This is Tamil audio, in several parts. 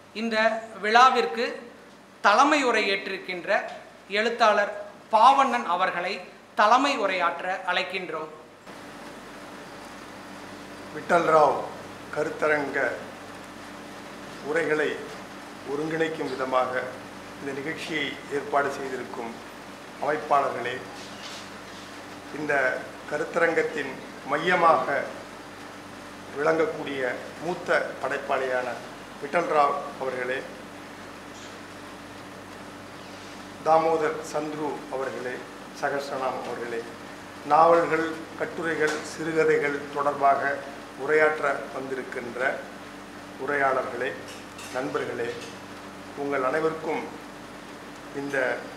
இந்த விழாவிற்கு தலைமை உரை ஏற்றிருக்கின்ற எழுத்தாளர் பாவண்ணன் அவர்களை தலைமை உரையாற்ற அழைக்கின்றோம் விட்டல்ராவ் கருத்தரங்க உரைகளை ஒருங்கிணைக்கும் விதமாக இந்த நிகழ்ச்சியை ஏற்பாடு செய்திருக்கும் அமைப்பாளர்களே இந்த கருத்தரங்கத்தின் மையமாக விளங்கக்கூடிய மூத்த படைப்பாளியான விட்டல்ராவ் அவர்களே தாமோதர் சந்துரு அவர்களே சகஸ்ரநாம் அவர்களே நாவல்கள் கட்டுரைகள் சிறுகதைகள் தொடர்பாக உரையாற்ற வந்திருக்கின்ற உரையாளர்களே நண்பர்களே உங்கள் அனைவருக்கும் இந்த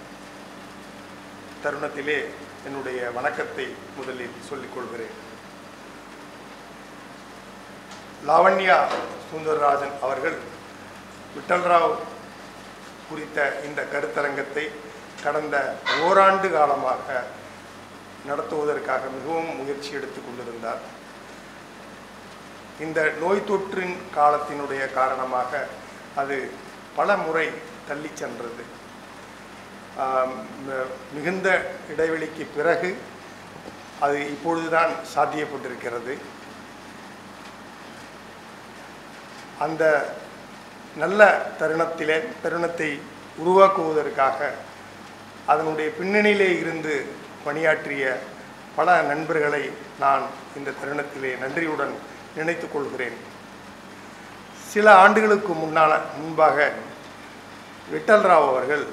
தருணத்திலே என்னுடைய வணக்கத்தை முதலில் சொல்லிக் கொள்கிறேன் லாவண்யா சுந்தரராஜன் அவர்கள் விட்டல்ராவ் குறித்த இந்த கருத்தரங்கத்தை கடந்த ஓராண்டு காலமாக நடத்துவதற்காக மிகவும் முயற்சி எடுத்துக் கொண்டிருந்தார் இந்த நோய் தொற்றின் காலத்தினுடைய காரணமாக அது பல முறை தள்ளி சென்றது ஆம், ம- மிகுந்த இடைவெளிக்கு பிறகு அது இப்பொழுதுதான் சாத்தியப்பட்டிருக்கிறது அந்த நல்ல தருணத்திலே தருணத்தை உருவாக்குவதற்காக அதனுடைய பின்னணியிலே இருந்து பணியாற்றிய பல நண்பர்களை நான் இந்த தருணத்திலே நன்றியுடன் நினைத்துக் கொள்கிறேன் சில ஆண்டுகளுக்கு முன்னால் முன்பாக விட்டல்ராவ் அவர்கள்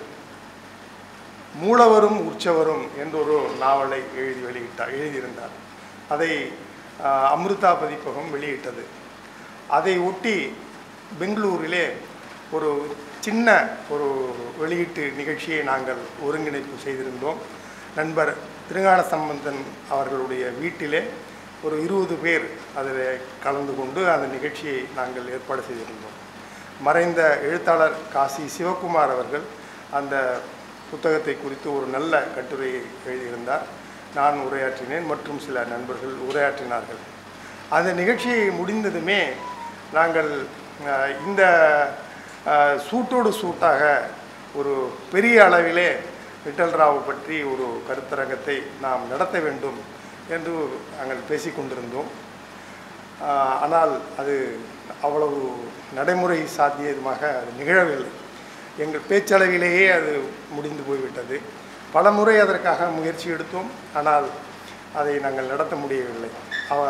மூலவரும் உற்சவரும் என்றொரு நாவலை எழுதி வெளியிட்டார் எழுதியிருந்தார் அதை ஆஹ், அமிர்தா பதிப்பகம் வெளியிட்டது அதை ஒட்டி பெங்களூரிலே ஒரு சின்ன ஒரு வெளியீட்டு நிகழ்ச்சியை நாங்கள் ஒருங்கிணைப்பு செய்திருந்தோம் நண்பர் திருஞான சம்பந்தன் அவர்களுடைய வீட்டிலே ஒரு இருபது பேர் அதில் கலந்து கொண்டு அந்த நிகழ்ச்சியை நாங்கள் ஏற்பாடு செய்திருந்தோம் மறைந்த எழுத்தாளர் காசி சிவகுமார் அவர்கள் அந்த புத்தகத்தை குறித்து ஒரு நல்ல கட்டுரையை எழுதியிருந்தார் நான் உரையாற்றினேன் மற்றும் சில நண்பர்கள் உரையாற்றினார்கள் அந்த நிகழ்ச்சி முடிந்ததுமே நாங்கள் அஹ், இந்த அஹ், சூட்டோடு சூட்டாக ஒரு பெரிய அளவிலே விட்டல் ராவ் பற்றி ஒரு கருத்தரங்கத்தை நாம் நடத்த வேண்டும் என்று நாங்கள் பேசிக் கொண்டிருந்தோம் ஆஹ், ஆனால் அது அவ்வளவு நடைமுறை சாத்தியமாக அது நிகழவில்லை எங்கள் பேச்சளவிலேயே அது முடிந்து போய்விட்டது பல முறை அதற்காக முயற்சி எடுத்தோம் ஆனால் அதை நாங்கள் நடத்த முடியவில்லை அவ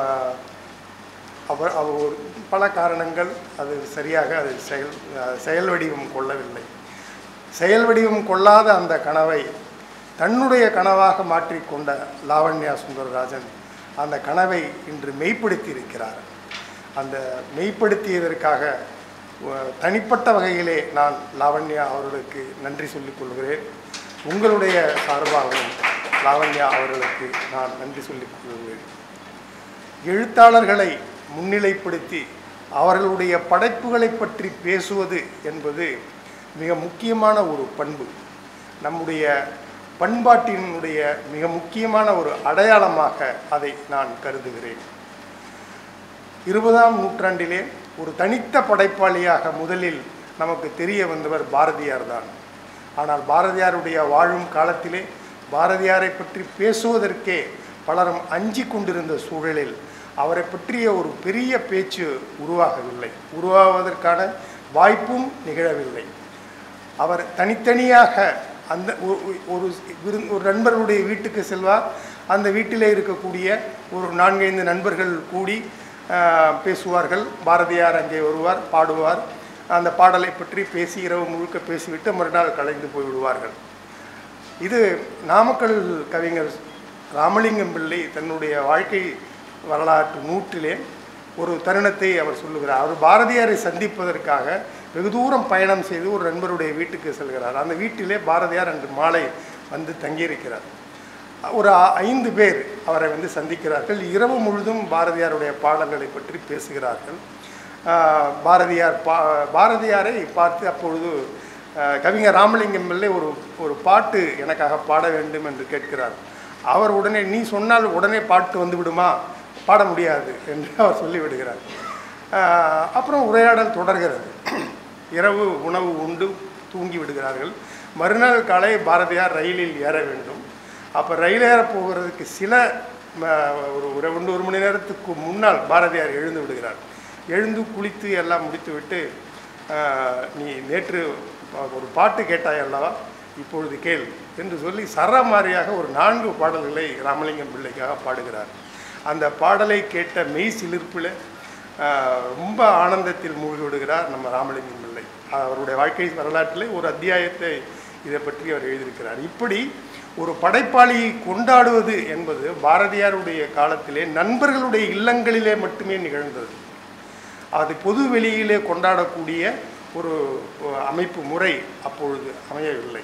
அவர் அவர் ஒரு பல காரணங்கள் அது சரியாக அது செயல் அஹ் செயல் வடிவம் கொள்ளவில்லை செயல் வடிவம் கொள்ளாத அந்த கனவை தன்னுடைய கனவாக மாற்றிக்கொண்ட லாவண்யா சுந்தரராஜன் அந்த கனவை இன்று மெய்ப்படுத்தி இருக்கிறார் அந்த மெய்ப்படுத்தியதற்காக அஹ், தனிப்பட்ட வகையிலே நான் லாவண்யா அவர்களுக்கு நன்றி சொல்லிக் கொள்கிறேன் உங்களுடைய சார்பாகவும் லாவண்யா அவர்களுக்கு நான் நன்றி சொல்லிக் கொள்கிறேன் எழுத்தாளர்களை முன்னிலைப்படுத்தி அவர்களுடைய படைப்புகளை பற்றி பேசுவது என்பது மிக முக்கியமான ஒரு பண்பு நம்முடைய பண்பாட்டினுடைய மிக முக்கியமான ஒரு அடையாளமாக அதை நான் கருதுகிறேன் இருபதாம் நூற்றாண்டிலே ஒரு தனித்த படைப்பாளியாக முதலில் நமக்கு தெரிய வந்தவர் பாரதியார் தான் ஆனால் பாரதியாருடைய வாழும் காலத்திலே பாரதியாரை பற்றி பேசுவதற்கே பலரும் அஞ்சி கொண்டிருந்த சூழலில் அவரை பற்றிய ஒரு பெரிய பேச்சு உருவாகவில்லை உருவாவதற்கான வாய்ப்பும் நிகழவில்லை அவர் தனித்தனியாக அந்த ஒ- ஒ- ஒரு விருந் ஒரு நண்பர்களுடைய வீட்டுக்கு செல்வார் அந்த வீட்டிலே இருக்கக்கூடிய ஒரு நான்கைந்து நண்பர்கள் கூடி ஆஹ், பேசுவார்கள் பாரதியார் அங்கே வருவார் பாடுவார் அந்த பாடலை பற்றி பேசி இரவு முழுக்க பேசிவிட்டு மறுநாள் கலைந்து போய்விடுவார்கள் இது நாமக்கல் கவிஞர் ராமலிங்கம் பிள்ளை தன்னுடைய வாழ்க்கை வரலாற்று நூற்றிலே ஒரு தருணத்தை அவர் சொல்லுகிறார் அவர் பாரதியாரை சந்திப்பதற்காக வெகு தூரம் பயணம் செய்து ஒரு நண்பருடைய வீட்டுக்கு செல்கிறார் அந்த வீட்டிலே பாரதியார் அன்று மாலை வந்து தங்கியிருக்கிறார் ஒரு ஆ- ஐந்து பேர் அவரை வந்து சந்திக்கிறார்கள் இரவு முழுதும் பாரதியாருடைய பாடல்களை பற்றி பேசுகிறார்கள் ஆஹ் பாரதியார் பா பாரதியாரை பார்த்து அப்பொழுது ஆஹ் கவிஞர் ராமலிங்கம் பிள்ளை ஒரு ஒரு பாட்டு எனக்காக பாட வேண்டும் என்று கேட்கிறார் அவர் உடனே நீ சொன்னால் உடனே பாட்டு வந்து விடுமா பாட முடியாது என்று அவர் சொல்லிவிடுகிறார் ஆஹ் அப்புறம் உரையாடல் தொடர்கிறது இரவு உணவு உண்டு தூங்கி விடுகிறார்கள் மறுநாள் காலை பாரதியார் ரயிலில் ஏற வேண்டும் அப்போ ரயில் ஏற போகிறதுக்கு சில ம, ஒரு ஒரு ரெண்டு ஒரு மணி நேரத்துக்கு முன்னால் பாரதியார் எழுந்து விடுகிறார் எழுந்து குளித்து எல்லாம் முடித்துவிட்டு ஆஹ், நீ நேற்று ஒரு பாட்டு கேட்டாய் அல்லவா இப்பொழுது கேள் என்று சொல்லி சரமாரியாக ஒரு நான்கு பாடல்களை ராமலிங்கம் பிள்ளைக்காக பாடுகிறார் அந்த பாடலை கேட்ட மெய் சிலிர்ப்பில் ஆஹ், ரொம்ப ஆனந்தத்தில் மூழ்கி விடுகிறார் நம்ம ராமலிங்கம் பிள்ளை அவருடைய வாழ்க்கை வரலாற்றிலே ஒரு அத்தியாயத்தை இதை பற்றி அவர் எழுதியிருக்கிறார் இப்படி ஒரு படைப்பாளியை கொண்டாடுவது என்பது பாரதியாருடைய காலத்திலே நண்பர்களுடைய இல்லங்களிலே மட்டுமே நிகழ்ந்தது அது பொது வெளியிலே கொண்டாடக்கூடிய ஒரு அஹ், அமைப்பு முறை அப்பொழுது அமையவில்லை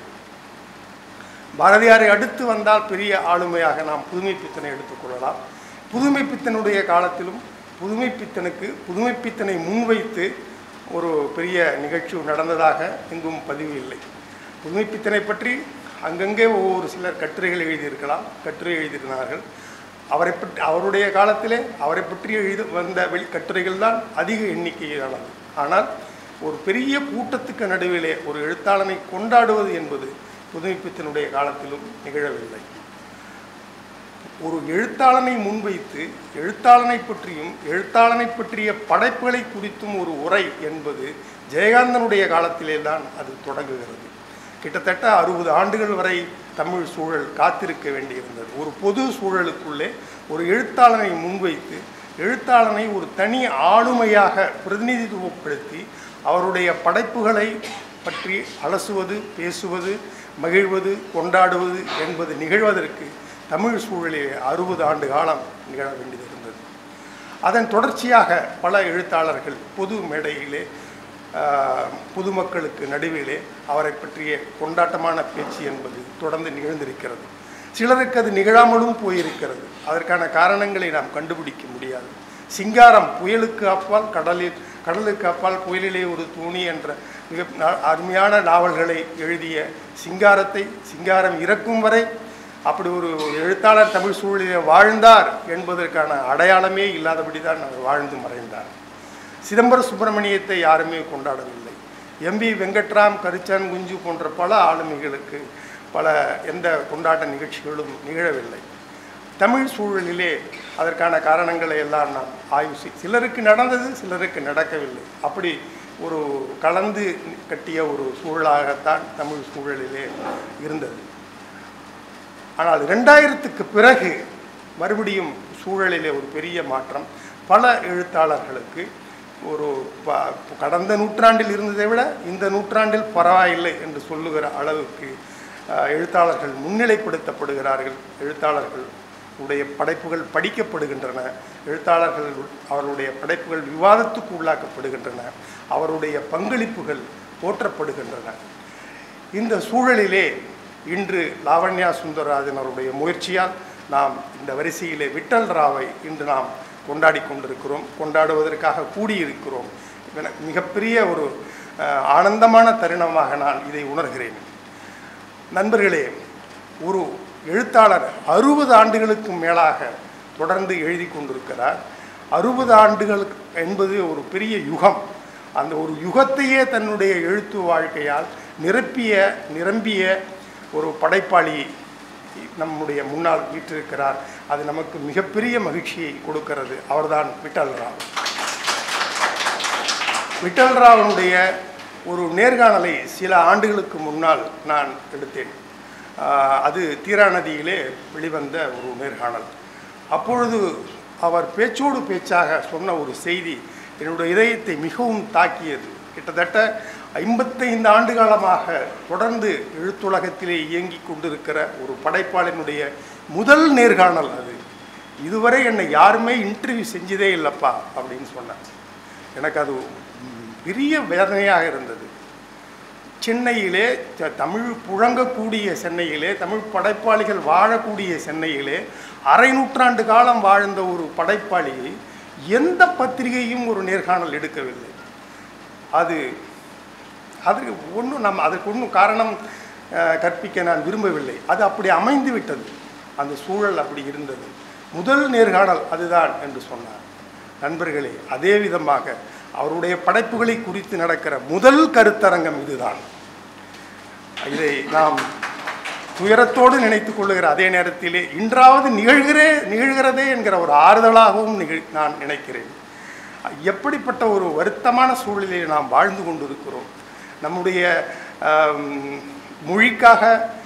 பாரதியாரை அடுத்து வந்தால் பெரிய ஆளுமையாக நாம் புதுமை பித்தனை எடுத்துக்கொள்ளலாம் புதுமை பித்தனுடைய காலத்திலும் புதுமை பித்தனுக்கு புதுமை பித்தனை முன்வைத்து ஒரு பெரிய நிகழ்ச்சி நடந்ததாக எங்கும் பதிவு இல்லை புதுமை பித்தனை பற்றி அங்கங்கே ஒவ்வொரு சிலர் கட்டுரைகள் எழுதியிருக்கலாம் கட்டுரை எழுதியிருந்தார்கள் அவரை பற்றி அவருடைய காலத்திலே அவரை பற்றி எழுத வந்த வெளி கட்டுரைகள் தான் அதிக எண்ணிக்கையிலானது ஆனால் ஒரு பெரிய கூட்டத்துக்கு நடுவிலே ஒரு எழுத்தாளனை கொண்டாடுவது என்பது புதுமைப்பித்தனுடைய காலத்திலும் நிகழவில்லை ஒரு எழுத்தாளனை முன்வைத்து எழுத்தாளனை பற்றியும் எழுத்தாளனை பற்றிய படைப்புகளை குறித்தும் ஒரு உரை என்பது ஜெயகாந்தனுடைய காலத்திலே தான் அது தொடங்குகிறது கிட்டத்தட்ட அறுபது ஆண்டுகள் வரை தமிழ் சூழல் காத்திருக்க வேண்டியிருந்தது ஒரு பொது சூழலுக்குள்ளே ஒரு எழுத்தாளனை முன்வைத்து எழுத்தாளனை ஒரு தனி ஆளுமையாக பிரதிநிதித்துவப்படுத்தி அவருடைய படைப்புகளை பற்றி அலசுவது பேசுவது மகிழ்வது கொண்டாடுவது என்பது நிகழ்வதற்கு தமிழ் சூழலிலே அறுபது ஆண்டு காலம் நிகழ வேண்டியது இருந்தது அதன் தொடர்ச்சியாக பல எழுத்தாளர்கள் பொது மேடையிலே ஆஹ், பொதுமக்களுக்கு நடுவிலே அவரை பற்றிய கொண்டாட்டமான பேச்சு என்பது தொடர்ந்து நிகழ்ந்திருக்கிறது சிலருக்கு அது நிகழாமலும் போயிருக்கிறது அதற்கான காரணங்களை நாம் கண்டுபிடிக்க முடியாது சிங்காரம் புயலுக்கு அப்பால் கடலில் கடலுக்கு அப்பால் புயலிலே ஒரு தூணி என்ற மிக நா- அருமையான நாவல்களை எழுதிய சிங்காரத்தை சிங்காரம் இறக்கும் வரை அப்படி ஒரு ஒரு எழுத்தாளர் தமிழ் சூழலிலே வாழ்ந்தார் என்பதற்கான அடையாளமே இல்லாதபடி தான் அவர் வாழ்ந்து மறைந்தார் சிதம்பர சுப்பிரமணியத்தை யாருமே கொண்டாடவில்லை எம்பி வெங்கட்ராம் கரிச்சான் குஞ்சு போன்ற பல ஆளுமைகளுக்கு பல எந்த கொண்டாட்ட நிகழ்ச்சிகளும் நிகழவில்லை தமிழ் சூழலிலே அதற்கான காரணங்களை எல்லாம் நாம் ஆய்வு செய் சிலருக்கு நடந்தது சிலருக்கு நடக்கவில்லை அப்படி ஒரு கலந்து கட்டிய ஒரு சூழலாகத்தான் தமிழ் சூழலிலே இருந்தது ஆனால் ரெண்டாயிரத்துக்கு பிறகு மறுபடியும் சூழலிலே ஒரு பெரிய மாற்றம் பல எழுத்தாளர்களுக்கு ஒரு ப- கடந்த நூற்றாண்டில் இருந்ததை விட இந்த நூற்றாண்டில் பரவாயில்லை என்று சொல்லுகிற அளவுக்கு அஹ், எழுத்தாளர்கள் முன்னிலைப்படுத்தப்படுகிறார்கள் எழுத்தாளர்கள் உடைய படைப்புகள் படிக்கப்படுகின்றன எழுத்தாளர்கள் அவருடைய படைப்புகள் விவாதத்துக்கு உள்ளாக்கப்படுகின்றன அவருடைய பங்களிப்புகள் போற்றப்படுகின்றன இந்த சூழலிலே இன்று லாவண்யா சுந்தரராஜன் அவருடைய முயற்சியால் நாம் இந்த வரிசையிலே விட்டல் ராவை இன்று நாம் கொண்டாடி கொண்டிருக்கிறோம் கொண்டாடுவதற்காக கூடியிருக்கிறோம் எனக்கு மிகப்பெரிய ஒரு அஹ், ஆனந்தமான தருணமாக நான் இதை உணர்கிறேன் நண்பர்களே ஒரு எழுத்தாளர் அறுபது ஆண்டுகளுக்கு மேலாக தொடர்ந்து எழுதி கொண்டிருக்கிறார் அறுபது ஆண்டுகள் என்பது ஒரு பெரிய யுகம் அந்த ஒரு யுகத்தையே தன்னுடைய எழுத்து வாழ்க்கையால் நிரப்பிய நிரம்பிய ஒரு படைப்பாளி நம்முடைய முன்னால் வீற்றிருக்கிறார் அது நமக்கு மிகப்பெரிய மகிழ்ச்சியை கொடுக்கிறது அவர்தான் விட்டல் ராவ் விட்டல் ராவனுடைய ஒரு நேர்காணலை சில ஆண்டுகளுக்கு முன்னால் நான் எடுத்தேன் ஆஹ் அது தீரா நதியிலே வெளிவந்த ஒரு நேர்காணல் அப்பொழுது அவர் பேச்சோடு பேச்சாக சொன்ன ஒரு செய்தி என்னுடைய இதயத்தை மிகவும் தாக்கியது கிட்டத்தட்ட ஐம்பத்தைந்து ஆண்டு காலமாக தொடர்ந்து எழுத்துலகத்திலே இயங்கிக் கொண்டிருக்கிற ஒரு படைப்பாளினுடைய முதல் நேர்காணல் அது இதுவரை என்னை யாருமே இன்டர்வியூ செஞ்சதே இல்லைப்பா அப்படின்னு சொன்னேன் எனக்கு அது ம், பெரிய வேதனையாக இருந்தது சென்னையிலே த- தமிழ் புழங்கக்கூடிய சென்னையிலே தமிழ் படைப்பாளிகள் வாழக்கூடிய சென்னையிலே அரை நூற்றாண்டு காலம் வாழ்ந்த ஒரு படைப்பாளியை எந்த பத்திரிகையும் ஒரு நேர்காணல் எடுக்கவில்லை அது அதுக்கு ஒன்றும் நம்ம அதற்கு ஒன்றும் காரணம் அஹ், கற்பிக்க நான் விரும்பவில்லை அது அப்படி அமைந்து விட்டது அந்த சூழல் அப்படி இருந்தது முதல் நேர்காணல் அதுதான் என்று சொன்னார் நண்பர்களே அதே விதமாக அவருடைய படைப்புகளை குறித்து நடக்கிற முதல் கருத்தரங்கம் இதுதான் இதை நாம் துயரத்தோடு நினைத்துக் கொள்ளுகிற அதே நேரத்திலே இன்றாவது நிகழ்கிறே நிகழ்கிறதே என்கிற ஒரு ஆறுதலாகவும் நிகழ் நான் நினைக்கிறேன் எப்படிப்பட்ட ஒரு வருத்தமான சூழலில் நாம் வாழ்ந்து கொண்டிருக்கிறோம் நம்முடைய ஆம், மொழிக்காக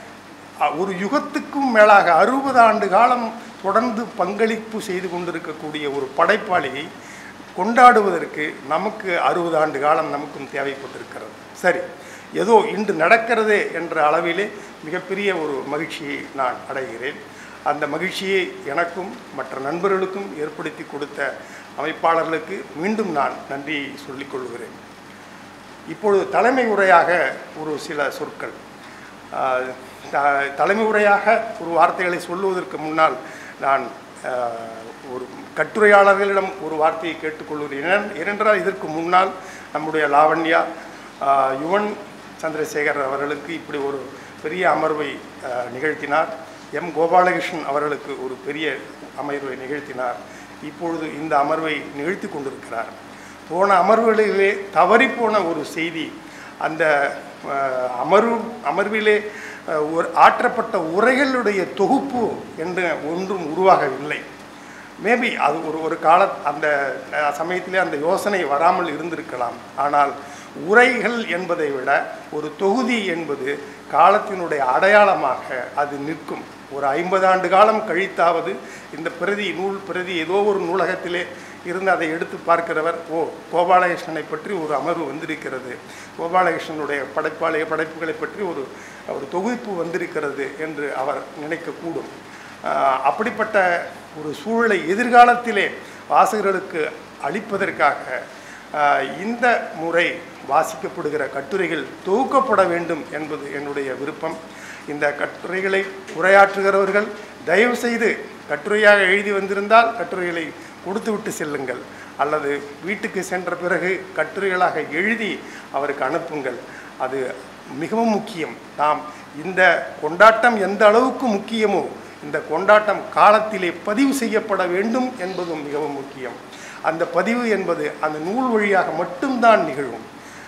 அ- ஒரு யுகத்துக்கும் மேலாக அறுபது ஆண்டு காலம் தொடர்ந்து பங்களிப்பு செய்து கொண்டிருக்கக்கூடிய ஒரு படைப்பாளியை கொண்டாடுவதற்கு நமக்கு அறுபது ஆண்டு காலம் நமக்கும் தேவைப்பட்டிருக்கிறது சரி ஏதோ இன்று நடக்கிறதே என்ற அளவிலே மிகப்பெரிய ஒரு மகிழ்ச்சியை நான் அடைகிறேன் அந்த மகிழ்ச்சியை எனக்கும் மற்ற நண்பர்களுக்கும் ஏற்படுத்தி கொடுத்த அமைப்பாளர்களுக்கு மீண்டும் நான் நன்றியை சொல்லிக் கொள்கிறேன் இப்பொழுது தலைமை உரையாக ஒரு சில சொற்கள் ஆஹ், த- தலைமை உரையாக ஒரு வார்த்தைகளை சொல்லுவதற்கு முன்னால் நான் ஆஹ், ஒரு கட்டுரையாளர்களிடம் ஒரு வார்த்தையை கேட்டுக்கொள்கிறேன் ஏனென்- ஏனென்றால் இதற்கு முன்னால் நம்முடைய லாவண்யா ஆஹ், யுவன் சந்திரசேகர் அவர்களுக்கு இப்படி ஒரு பெரிய அமர்வை ஆஹ், நிகழ்த்தினார் எம் கோபாலகிருஷ்ணன் அவர்களுக்கு ஒரு பெரிய அமர்வை நிகழ்த்தினார் இப்பொழுது இந்த அமர்வை நிகழ்த்தி கொண்டிருக்கிறார் போன அமர்வுகளிலே தவறிப்போன ஒரு செய்தி அந்த அஹ், அமர்வு அமர்விலே அஹ், ஒரு ஆற்றப்பட்ட உரைகளுடைய தொகுப்பு என்று ஒன்றும் உருவாகவில்லை மேபி அது ஒரு ஒரு கால அந்த அஹ், சமயத்திலே அந்த யோசனை வராமல் இருந்திருக்கலாம் ஆனால் உரைகள் என்பதை விட ஒரு தொகுதி என்பது காலத்தினுடைய அடையாளமாக அது நிற்கும் ஒரு ஐம்பது ஆண்டு காலம் கழித்தாவது இந்த பிரதி நூல் பிரதி ஏதோ ஒரு நூலகத்திலே இருந்து அதை எடுத்து பார்க்கிறவர் ஓ கோபாலகிருஷ்ணனை பற்றி ஒரு அமர்வு வந்திருக்கிறது கோபாலகிருஷ்ணனுடைய படைப்பாளைய படைப்புகளை பற்றி ஒரு ஒரு தொகுப்பு வந்திருக்கிறது என்று அவர் நினைக்கக்கூடும் ஆஹ் அப்படிப்பட்ட ஒரு சூழலை எதிர்காலத்திலே வாசகர்களுக்கு அளிப்பதற்காக ஆஹ் இந்த முறை வாசிக்கப்படுகிற கட்டுரைகள் தொகுக்கப்பட வேண்டும் என்பது என்னுடைய விருப்பம் இந்த கட்டுரைகளை உரையாற்றுகிறவர்கள் தயவு செய்து கட்டுரையாக எழுதி வந்திருந்தால் கட்டுரைகளை கொடுத்துவிட்டு செல்லுங்கள் அல்லது வீட்டுக்கு சென்ற பிறகு கட்டுரைகளாக எழுதி அவருக்கு அனுப்புங்கள் அது மிகவும் முக்கியம் நாம் இந்த கொண்டாட்டம் எந்த அளவுக்கு முக்கியமோ இந்த கொண்டாட்டம் காலத்திலே பதிவு செய்யப்பட வேண்டும் என்பதும் மிகவும் முக்கியம் அந்த பதிவு என்பது அந்த நூல் வழியாக மட்டும்தான் நிகழும்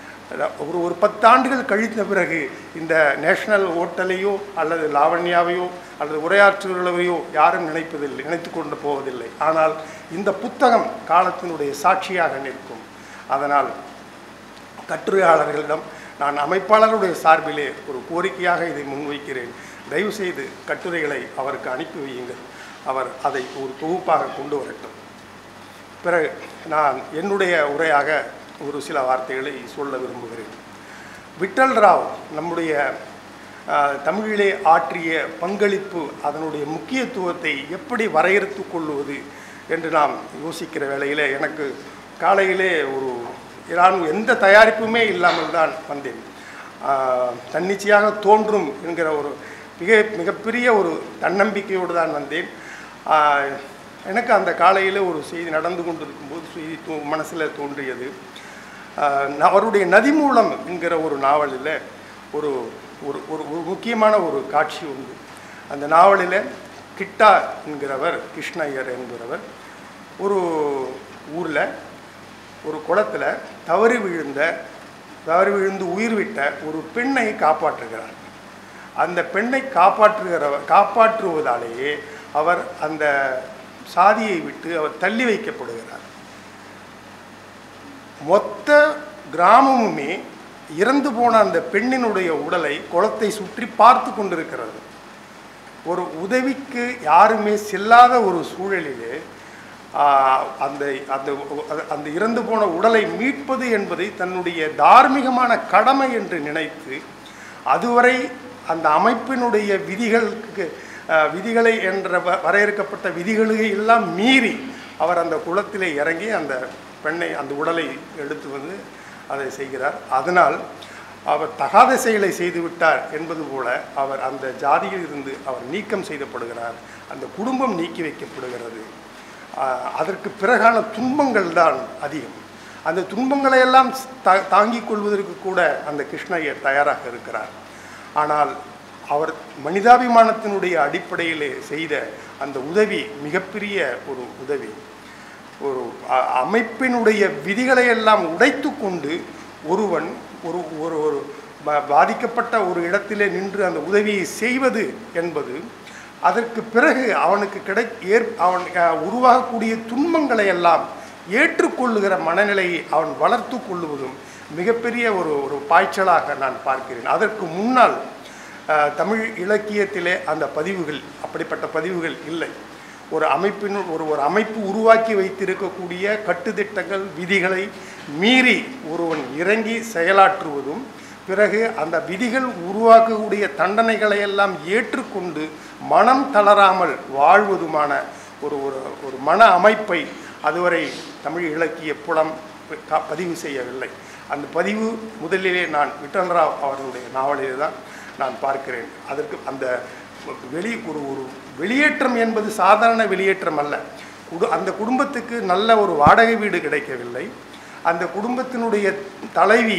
ஒரு ஒரு பத்தாண்டுகள் கழித்த பிறகு இந்த நேஷனல் ஓட்டலையோ அல்லது லாவண்யாவையோ அல்லது உரையாற்றுகளவையோ யாரும் நினைப்பதில்லை நினைத்து கொண்டு போவதில்லை ஆனால் இந்த புத்தகம் காலத்தினுடைய சாட்சியாக நிற்கும் அதனால் கட்டுரையாளர்களிடம் நான் அமைப்பாளருடைய சார்பிலே ஒரு கோரிக்கையாக இதை முன்வைக்கிறேன் தயவு செய்து கட்டுரைகளை அவருக்கு அனுப்பி வையுங்கள் அவர் அதை ஒரு தொகுப்பாக கொண்டு வரட்டும் பிறகு நான் என்னுடைய உரையாக ஒரு சில வார்த்தைகளை சொல்ல விரும்புகிறேன் விட்டல் ராவ் நம்முடைய ஆஹ், தமிழிலே ஆற்றிய பங்களிப்பு அதனுடைய முக்கியத்துவத்தை எப்படி வரையறுத்து கொள்வது என்று நாம் யோசிக்கிற வேளையில் எனக்கு காலையிலே ஒரு நான் எந்த தயாரிப்புமே இல்லாமல் தான் வந்தேன் ஆஹ், தன்னிச்சையாக தோன்றும் என்கிற ஒரு மிக மிகப்பெரிய ஒரு தன்னம்பிக்கையோடு தான் வந்தேன் ஆஹ், எனக்கு அந்த காலையில் ஒரு செய்தி நடந்து கொண்டிருக்கும்போது செய்தி தோ மனசில் தோன்றியது ஆஹ், ந- அவருடைய நதிமூலம் என்கிற ஒரு நாவலில் ஒரு ஒரு ஒரு ஒரு முக்கியமான ஒரு காட்சி உண்டு அந்த நாவலில் கிட்டா என்கிறவர் கிருஷ்ண ஐயர் என்கிறவர் ஒரு ஊரில் ஒரு குளத்தில் தவறி விழுந்த தவறி விழுந்து உயிர் விட்ட ஒரு பெண்ணை காப்பாற்றுகிறார் அந்த பெண்ணை காப்பாற்றுகிறவர் காப்பாற்றுவதாலேயே அவர் அந்த சாதியை விட்டு அவர் தள்ளி வைக்கப்படுகிறார் மொத்த கிராமமுமே இறந்து போன அந்த பெண்ணினுடைய உடலை குளத்தை சுற்றி பார்த்து கொண்டிருக்கிறது ஒரு உதவிக்கு யாருமே செல்லாத ஒரு சூழலிலே ஆஹ், அந்த அந்த அந்த இறந்து போன உடலை மீட்பது என்பதை தன்னுடைய தார்மீகமான கடமை என்று நினைத்து அதுவரை அந்த அமைப்பினுடைய விதிகளுக்கு ஆஹ், விதிகளை என்ற வ- வரையறுக்கப்பட்ட விதிகளை எல்லாம் மீறி அவர் அந்த குளத்திலே இறங்கி அந்த பெண்ணை அந்த உடலை எடுத்து வந்து அதை செய்கிறார் அதனால் அவர் தகாத செயலை செய்து விட்டார் என்பது போல அவர் அந்த ஜாதியில் இருந்து அவர் நீக்கம் செய்யப்படுகிறார் அந்த குடும்பம் நீக்கி வைக்கப்படுகிறது ஆஹ் அதற்கு பிறகான துன்பங்கள் தான் அதிகம் அந்த துன்பங்களை எல்லாம் தா தாங்கிக் கொள்வதற்கு கூட அந்த கிருஷ்ணய்யர் தயாராக இருக்கிறார் ஆனால் அவர் மனிதாபிமானத்தினுடைய அடிப்படையிலே செய்த அந்த உதவி மிகப்பெரிய ஒரு உதவி ஒரு அ- அமைப்பினுடைய விதிகளை எல்லாம் உடைத்து கொண்டு ஒருவன் ஒரு ஒரு ஒரு பா- பாதிக்கப்பட்ட ஒரு இடத்திலே நின்று அந்த உதவியை செய்வது என்பது அதற்கு பிறகு அவனுக்கு கிடை ஏற் அவன் அஹ், உருவாகக்கூடிய துன்பங்களை எல்லாம் ஏற்றுக்கொள்ளுகிற மனநிலையை அவன் வளர்த்து கொள்ளுவதும் மிகப்பெரிய ஒரு ஒரு பாய்ச்சலாக நான் பார்க்கிறேன் அதற்கு முன்னால் அஹ், தமிழ் இலக்கியத்திலே அந்த பதிவுகள் அப்படிப்பட்ட பதிவுகள் இல்லை ஒரு அமைப்பின் ஒரு ஒரு அமைப்பு உருவாக்கி வைத்திருக்கக்கூடிய கட்டுத்திட்டங்கள் விதிகளை மீறி ஒருவன் இறங்கி செயலாற்றுவதும் பிறகு அந்த விதிகள் உருவாக்கக்கூடிய தண்டனைகளை எல்லாம் ஏற்றுக்கொண்டு மனம் தளராமல் வாழ்வதுமான ஒரு ஒரு ஒரு மன அமைப்பை அதுவரை தமிழ் இலக்கிய புலம் க- பதிவு செய்யவில்லை அந்த பதிவு முதலிலே நான் விட்டல்ராவ் அவர்களுடைய நாவலிலே தான் நான் பார்க்கிறேன் அதற்கு அந்த வெளி ஒரு ஒரு வெளியேற்றம் என்பது சாதாரண வெளியேற்றம் அல்ல குடு அந்த குடும்பத்துக்கு நல்ல ஒரு வாடகை வீடு கிடைக்கவில்லை அந்த குடும்பத்தினுடைய தலைவி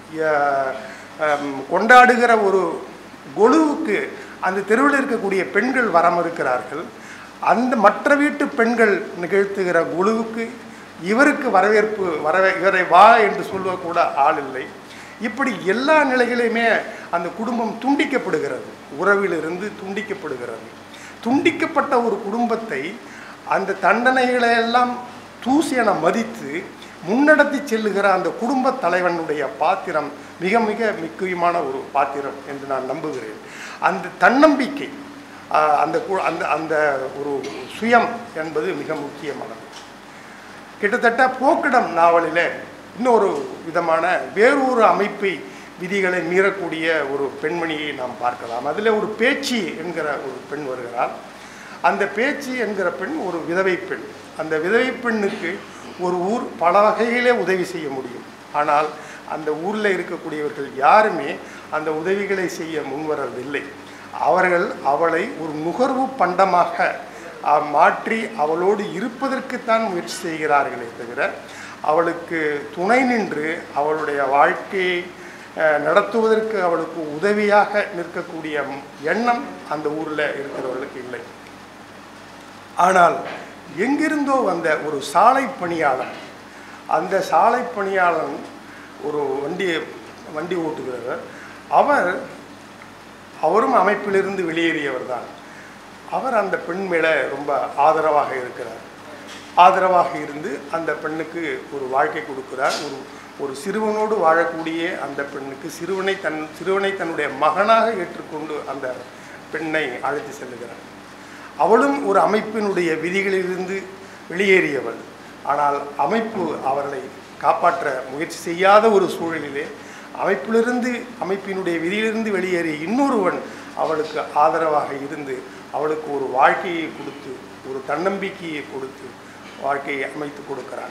அஹ், ஹம், கொண்டாடுகிற ஒரு கொலுவுக்கு அந்த தெருவில் இருக்கக்கூடிய பெண்கள் வர மறுக்கிறார்கள் அந்த மற்ற வீட்டு பெண்கள் நிகழ்த்துகிற குழுவுக்கு இவருக்கு வரவேற்பு வரவே இவரை வா என்று சொல்ல கூட ஆள் இல்லை இப்படி எல்லா நிலைகளிலுமே அந்த குடும்பம் துண்டிக்கப்படுகிறது உறவிலிருந்து துண்டிக்கப்படுகிறது துண்டிக்கப்பட்ட ஒரு குடும்பத்தை அந்த தண்டனைகளை எல்லாம் தூசி என மதித்து முன்னடத்தி செல்லுகிற அந்த குடும்ப தலைவனுடைய பாத்திரம் மிக மிக முக்கியமான ஒரு பாத்திரம் என்று நான் நம்புகிறேன் அந்த தன்னம்பிக்கை ஆஹ், அந்த கு- அந்த அந்த ஒரு சுயம் என்பது மிக முக்கியமானது கிட்டத்தட்ட போக்கிடம் நாவலில் இன்னொரு விதமான வேறொரு அமைப்பை விதிகளை மீறக்கூடிய ஒரு பெண்மணியை நாம் பார்க்கலாம் அதில் ஒரு பேச்சு என்கிற ஒரு பெண் வருகிறார் அந்த பேச்சு என்கிற பெண் ஒரு விதவை பெண் அந்த விதவை பெண்ணுக்கு ஒரு ஊர் பல வகையிலே உதவி செய்ய முடியும் ஆனால் அந்த ஊரில் இருக்கக்கூடியவர்கள் யாருமே அந்த உதவிகளை செய்ய முன்வரவில்லை அவர்கள் அவளை ஒரு நுகர்வு பண்டமாக அஹ், மாற்றி அவளோடு இருப்பதற்குத்தான் முயற்சி செய்கிறார்களே தவிர அவளுக்கு துணை நின்று அவளுடைய வாழ்க்கையை அஹ், நடத்துவதற்கு அவளுக்கு உதவியாக நிற்கக்கூடிய எண்ணம் அந்த ஊரில் இருக்கிறவர்களுக்கு இல்லை ஆனால் எங்கிருந்தோ வந்த ஒரு சாலை பணியாளன் அந்த சாலை பணியாளன் ஒரு வண்டி வண்டி ஓட்டுகிறவர் அவர் அவரும் அமைப்பிலிருந்து வெளியேறியவர் தான் அவர் அந்த பெண் மேலே ரொம்ப ஆதரவாக இருக்கிறார் ஆதரவாக இருந்து அந்த பெண்ணுக்கு ஒரு வாழ்க்கை கொடுக்கிறார் ஒரு ஒரு சிறுவனோடு வாழக்கூடிய அந்த பெண்ணுக்கு சிறுவனை தன் சிறுவனை தன்னுடைய மகனாக ஏற்றுக்கொண்டு அந்த பெண்ணை அழைத்து செல்லுகிறார் அவளும் ஒரு அமைப்பினுடைய விதிகளிலிருந்து வெளியேறியவள் ஆனால் அமைப்பு அவர்களை காப்பாற்ற முயற்சி செய்யாத ஒரு சூழலிலே அமைப்பிலிருந்து அமைப்பினுடைய விதியிலிருந்து வெளியேறிய இன்னொருவன் அவளுக்கு ஆதரவாக இருந்து அவளுக்கு ஒரு வாழ்க்கையை கொடுத்து ஒரு தன்னம்பிக்கையை கொடுத்து வாழ்க்கையை அமைத்து கொடுக்கிறான்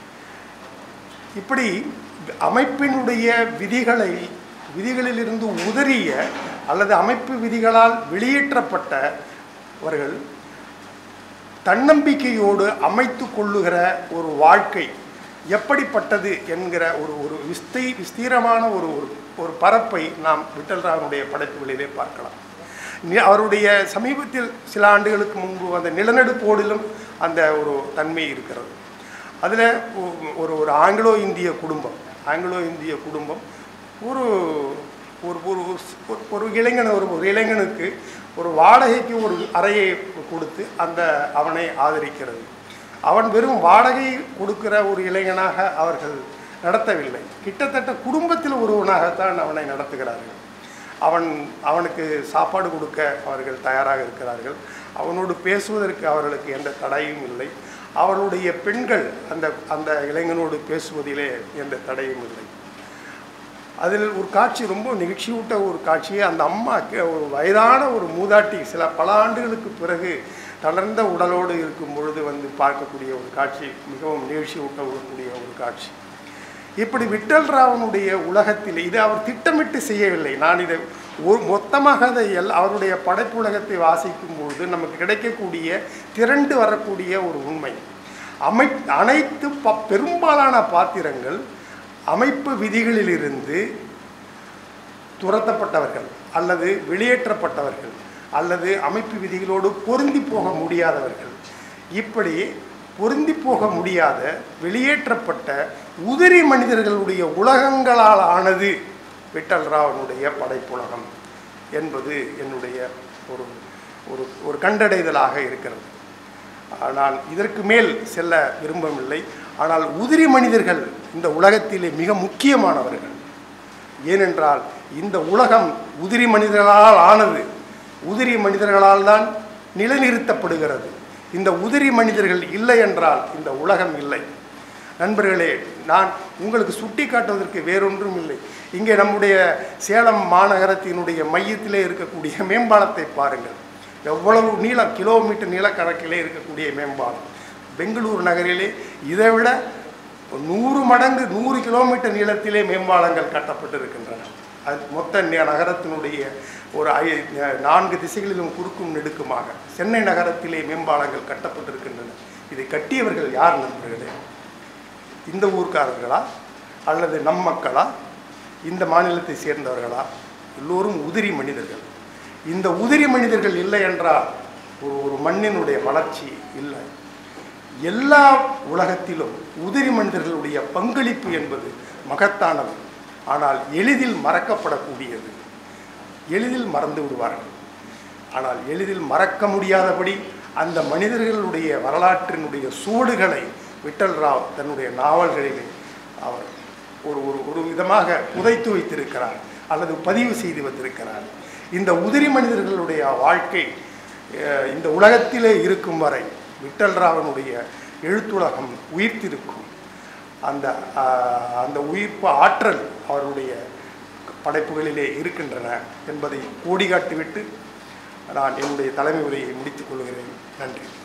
இப்படி அமைப்பினுடைய விதிகளை விதிகளிலிருந்து உதறிய அல்லது அமைப்பு விதிகளால் வெளியேற்றப்பட்டவர்கள் தன்னம்பிக்கையோடு அமைத்து கொள்ளுகிற ஒரு வாழ்க்கை எப்படிப்பட்டது என்கிற ஒரு ஒரு விஸ்தை விஸ்தீரமான ஒரு ஒரு ஒரு பரப்பை நாம் விட்டல்ராவனுடைய படைப்புகளிலே பார்க்கலாம் நி- அவருடைய சமீபத்தில் சில ஆண்டுகளுக்கு முன்பு அந்த நிலநடுக்கோடிலும் அந்த ஒரு தன்மை இருக்கிறது அதில் ஒரு ஒரு ஆங்கிலோ இந்திய குடும்பம் ஆங்கிலோ இந்திய குடும்பம் ஒரு ஒரு ஒரு ஒரு- ஒரு இளைஞன் ஒரு ஒரு இளைஞனுக்கு ஒரு வாடகைக்கு ஒரு அறையை கொடுத்து அந்த அவனை ஆதரிக்கிறது அவன் வெறும் வாடகை கொடுக்கிற ஒரு இளைஞனாக அவர்கள் நடத்தவில்லை கிட்டத்தட்ட குடும்பத்தில் ஒருவனாகத்தான் அவனை நடத்துகிறார்கள் அவன் அவனுக்கு சாப்பாடு கொடுக்க அவர்கள் தயாராக இருக்கிறார்கள் அவனோடு பேசுவதற்கு அவர்களுக்கு எந்த தடையும் இல்லை அவருடைய பெண்கள் அந்த அந்த இளைஞனோடு பேசுவதிலே எந்த தடையும் இல்லை அதில் ஒரு காட்சி ரொம்ப நிகழ்ச்சியூட்ட ஒரு காட்சியை அந்த அம்மா கே- ஒரு வயதான ஒரு மூதாட்டி சில பல ஆண்டுகளுக்கு பிறகு தளர்ந்த உடலோடு இருக்கும் பொழுது வந்து பார்க்கக்கூடிய ஒரு காட்சி மிகவும் நிகழ்ச்சி ஊட்டக்கூடிய ஒரு காட்சி இப்படி விட்டல் ராவனுடைய உலகத்தில் இது அவர் திட்டமிட்டு செய்யவில்லை நான் இதை ஒரு மொத்தமாக அதை எல் அவருடைய படைப்புலகத்தை வாசிக்கும் பொழுது நமக்கு கிடைக்கக்கூடிய திரண்டு வரக்கூடிய ஒரு உண்மை அமை அனைத்து ப பெரும்பாலான பாத்திரங்கள் அமைப்பு விதிகளிலிருந்து துரத்தப்பட்டவர்கள் அல்லது வெளியேற்றப்பட்டவர்கள் அல்லது அமைப்பு விதிகளோடு பொருந்தி போக முடியாதவர்கள் இப்படி பொருந்தி போக முடியாத வெளியேற்றப்பட்ட உதிரி மனிதர்களுடைய உலகங்களால் ஆனது விட்டல் ராவனுடைய படைப்புலகம் என்பது என்னுடைய ஒரு ஒரு ஒரு கண்டடைதலாக இருக்கிறது நான் இதற்கு மேல் செல்ல விரும்பவில்லை ஆனால் உதிரி மனிதர்கள் இந்த உலகத்திலே மிக முக்கியமானவர்கள் ஏனென்றால் இந்த உலகம் உதிரி மனிதர்களால் ஆனது உதிரி மனிதர்களால் தான் நிலைநிறுத்தப்படுகிறது இந்த உதிரி மனிதர்கள் இல்லை என்றால் இந்த உலகம் இல்லை நண்பர்களே நான் உங்களுக்கு சுட்டி காட்டுவதற்கு வேறொன்றும் இல்லை இங்கே நம்முடைய சேலம் மாநகரத்தினுடைய மையத்திலே இருக்கக்கூடிய மேம்பாலத்தை பாருங்கள் எவ்வளவு நீளம் கிலோமீட்டர் நீளக்கணக்கிலே இருக்கக்கூடிய மேம்பாலம் பெங்களூர் நகரிலே இதை விட நூறு மடங்கு நூறு கிலோமீட்டர் நீளத்திலே மேம்பாலங்கள் கட்டப்பட்டிருக்கின்றன அது மொத்த ந- நகரத்தினுடைய ஒரு ஐ- நான்கு திசைகளிலும் குறுக்கும் நெடுக்குமாக சென்னை நகரத்திலே மேம்பாலங்கள் கட்டப்பட்டிருக்கின்றன இதை கட்டியவர்கள் யார் நண்பர்களே இந்த ஊர்க்காரர்களா அல்லது நம் மக்களா இந்த மாநிலத்தை சேர்ந்தவர்களா எல்லோரும் உதிரி மனிதர்கள் இந்த உதிரி மனிதர்கள் இல்லை என்றால் ஒரு ஒரு மண்ணினுடைய வளர்ச்சி இல்லை எல்லா உலகத்திலும் உதிரி மனிதர்களுடைய பங்களிப்பு என்பது மகத்தானது ஆனால் எளிதில் மறக்கப்படக்கூடியது எளிதில் மறந்து விடுவார்கள் ஆனால் எளிதில் மறக்க முடியாதபடி அந்த மனிதர்களுடைய வரலாற்றினுடைய சுவடுகளை விட்டல் ராவ் தன்னுடைய நாவல்களிலே அவர் ஒரு ஒரு ஒரு விதமாக புதைத்து வைத்திருக்கிறார் அல்லது பதிவு செய்து வைத்திருக்கிறார் இந்த உதிரி மனிதர்களுடைய வாழ்க்கை அஹ், இந்த உலகத்திலே இருக்கும் வரை விட்டல் ராவனுடைய எழுத்துலகம் உயிர்த்திருக்கும் அந்த ஆஹ், அந்த உயிர்ப்பு ஆற்றல் அவருடைய படைப்புகளிலே இருக்கின்றன என்பதை கோடிகாட்டிவிட்டு நான் என்னுடைய தலைமை உரையை முடித்துக் கொள்கிறேன் நன்றி